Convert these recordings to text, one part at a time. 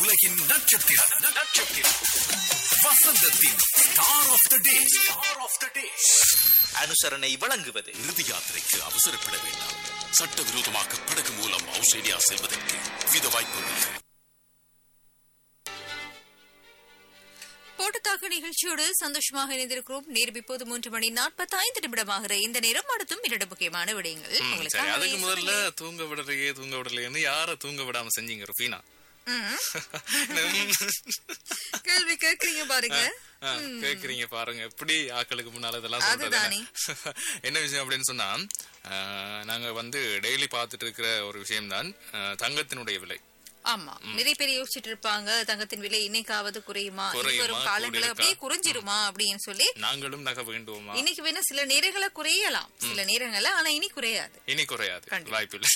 உலகின் நட்சத்திரம் நட்சத்திரம் வசந்தத்தின் star of the day star of the day அனுசரணை வழங்குவது இறுதி யாத்திரைக்கு அவசரப்பட வேண்டாம் சட்டவிரோதமாக படகு மூலம் ஆஸ்திரேலியா செல்வதற்கு வித வாய்ப்புகள் போட்டுத்தாக்கு நிகழ்ச்சியோடு சந்தோஷமாக இணைந்திருக்கிறோம் நேரம் இப்போது மூன்று மணி நாற்பத்தி ஐந்து நிமிடமாகிற இந்த நேரம் அடுத்தும் இரண்டு முக்கியமான விடயங்கள் ம், சரி உங்களுக்காக அதுக்கு முதல்ல சொல்லுங்க. தூங்க விடலையே தூங்க விடலையேன்னு யார தூங்க விடாம செஞ்சீங்க ருபீனா ம். கேள்வி கேக்குறீங்க பாருங்க ஆ, கேக்குறீங்க பாருங்க எப்படி ஆக்களுக்கு முன்னால இதெல்லாம் சொல்றது அதுதானே. என்ன விஷயம் அப்படின்னு சொன்னா ஆ, நாங்க வந்து டெய்லி பார்த்துட்டு இருக்கிற ஒரு விஷயம்தான் ஆ, தங்கத்தினுடைய விலை ஆமா நிறைய பேர் யோசிச்சுட்டு இருப்பாங்க தங்கத்தின் விலை இன்னைக்காவது குறையுமா இனி குறையுமா, வரும் காலங்களில் கூடியிருக்கா? அப்படியே குறைஞ்சிருமா அப்படின்னு சொல்லி நாங்களும் நகை வேண்டுவோமா இன்னைக்கு வேணா சில நேரங்கள குறையலாம் சில நேரங்கள்ல ஆனா இனி குறையாது இனி குறையாது கண்டிப்பா. வாய்ப்பில்லை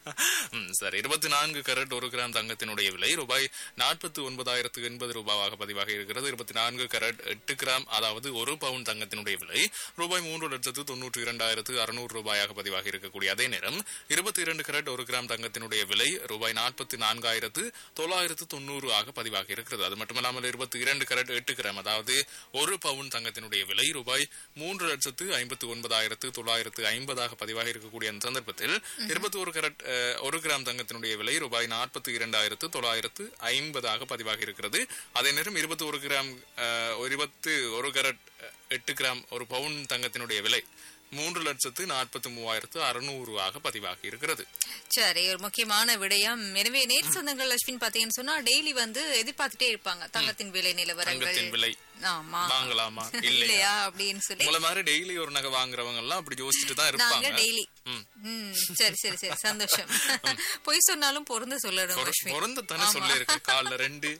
ம், சரி இருபத்தி நான்கு கரட் ஒரு கிராம் தங்கத்தினுடைய விலை ரூபாய் நாற்பத்தி ஒன்பதாயிரத்து எண்பது ரூபாவாக பதிவாக இருக்கிறது இருபத்தி நான்கு கரட் எட்டு கிராம் அதாவது ஒரு பவுன் தங்கத்தினுடைய விலை ரூபாய் மூன்று லட்சத்து தொன்னூற்றி இரண்டாயிரத்து அறுநூறு ரூபாயாக பதிவாக இருக்கக்கூடிய அதே நேரம் இருபத்தி இரண்டு கரட் ஒரு கிராம் தங்கத்தினுடைய விலை ரூபாய் நாற்பத்தி நான்காயிரத்து தொள்ளாயிரத்து தொண்ணூறு ஆக பதிவாக இருக்கிறது அது மட்டுமல்லாமல் இருபத்தி இரண்டு கரட் எட்டு கிராம் அதாவது ஒரு பவுன் தங்கத்தினுடைய விலை ரூபாய் மூன்று லட்சத்து ஐம்பத்தி ஒன்பதாயிரத்து தொள்ளாயிரத்து ஐம்பதாக பதிவாக இருக்கக்கூடிய அந்த சந்தர்ப்பத்தில் இருபத்தி ஒரு கரட் அஹ், ஒரு கிராம் தங்கத்தினுடைய விலை ரூபாய் நாற்பத்தி இரண்டாயிரத்து தொள்ளாயிரத்து ஐம்பதாக பதிவாக இருக்கிறது அதே நேரம் இருபத்தி ஒரு கிராம் அஹ், இருபத்து ஒரு கரட் அஹ், எட்டு கிராம் ஒரு பவுன் தங்கத்தினுடைய விலை மூன்று லட்சத்து நாற்பத்தி மூவாயிரத்து அறுநூறு ஆக பதிவாக இருக்கிறது சரி ஒரு முக்கியமான விடயம் எனவே நேர் சொந்தங்கள் அஸ்வின் பாத்தீங்கன்னு சொன்னா டெய்லி வந்து எதிர்பார்த்துட்டே இருப்பாங்க தங்கத்தின் விலை நிலவரங்கள் தங்கத்தின் விலை ஆமா வாங்கலாமா இல்லையா இல்லையா அப்படின்னு சொல்லி உங்களை மாதிரி டெய்லி ஒரு நகை வாங்குறவங்க எல்லாம் அப்படி யோசிச்சுட்டு தான் நாங்க இருப்பாங்க டெய்லி ம். ம் சரி சரி சரி சந்தோஷம் பொய் சொன்னாலும் பொருந்து சொல்லணும் பொற- அஸ்வின். பொறந்தத்தானே ஆமா. சொல்லியிருக்கேன் கால்ல ரெண்டு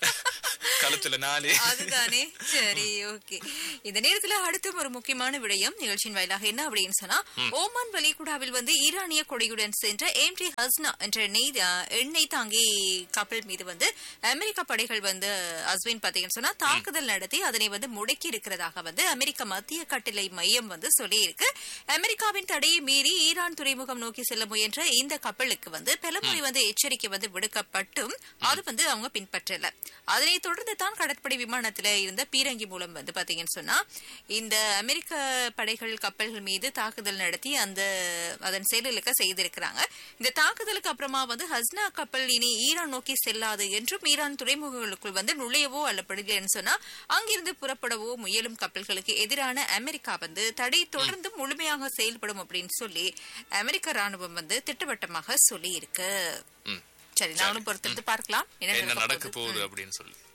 கழுத்துல நாலு அதுதானே சரி ஓகே இந்த நேரத்துல அடுத்த ஒரு முக்கியமான விடயம் நிகழ்ச்சியின் வாயிலாக என்ன அப்படின்னு சொன்னா ஓமான் வளைகுடாவில் வந்து ஈரானிய கொடியுடன் சென்ற எம்டி ஹஸ்னா என்ற நெய் அஹ், எண்ணெய் தாங்கி கப்பல் மீது வந்து அமெரிக்க படைகள் வந்து அஸ்வின் பாத்தீங்கன்னு சொன்னா தாக்குதல் நடத்தி அதனை வந்து முடக்கி இருக்கிறதாக வந்து அமெரிக்க மத்திய கட்டளை மையம் வந்து சொல்லியிருக்கு அமெரிக்காவின் தடையை மீறி ஈரான் துறைமுகம் நோக்கி செல்ல முயன்ற இந்த கப்பலுக்கு வந்து பலமுறை வந்து எச்சரிக்கை வந்து விடுக்கப்பட்டும் அது வந்து அவங்க பின்பற்றல அதனை தொடர்ந்து தான் கடற்படை விமானத்துல இருந்த பீரங்கி மூலம் வந்து பாத்தீங்கன்னு சொன்னா இந்த அமெரிக்க படைகள் கப்பல்கள் மீது தாக்குதல் நடத்தி அந்த அதன் செயலிழக்க செய்திருக்கிறாங்க இந்த தாக்குதலுக்கு அப்புறமா வந்து ஹஸ்னா கப்பல் இனி ஈரான் நோக்கி செல்லாது என்றும் ஈரான் துறைமுகங்களுக்குள் வந்து நுழையவோ அல்லப்படலைன்னு சொன்னா அங்கிருந்து புறப்படவோ முயலும் கப்பல்களுக்கு எதிரான அமெரிக்கா வந்து தடை தொடர்ந்து முழுமையாக செயல்படும் அப்படின்னு சொல்லி அமெரிக்க ராணுவம் வந்து திட்டவட்டமாக சொல்லி இருக்கு ம். சரி நானும் பொறுத்திருந்து பார்க்கலாம் என்ன நடக்க நடக்க போகுது அப்படின்னு சொல்லி